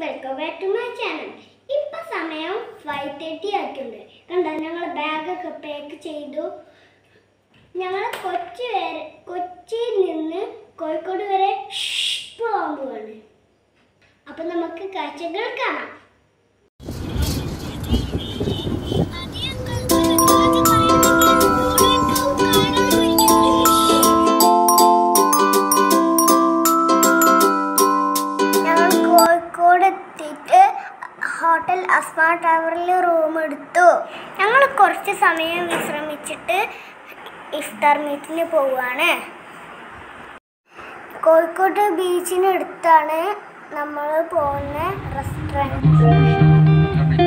welcome back to my channel ഇപ്പൊ സമയം five thirty ആയിട്ടുണ്ട് കണ്ടോ ഞങ്ങൾ ബാഗൊക്കെ പാക്ക് ചെയ്തു ഞങ്ങൾ കൊച്ചി വരെ കൊച്ചിയിൽ നിന്ന് കോഴിക്കോട് വരെ പോകാൻ പോവാണ് അപ്പൊ നമുക്ക് കാഴ്ചകൾ കാണാം ഞങ്ങൾ കോഴിക്കോട് എത്തിയിട്ട് ഹോട്ടൽ അസ്മ ടവറിൽ റൂം എടുത്തു ഞങ്ങൾ കുറച്ച് സമയം വിശ്രമിച്ചിട്ട് ഇഫ്താർ മീറ്റിന് പോവുകയാണ് കോഴിക്കോട് ബീച്ചിനടുത്താണ് നമ്മൾ പോകുന്ന റെസ്റ്റോറൻറ്റ്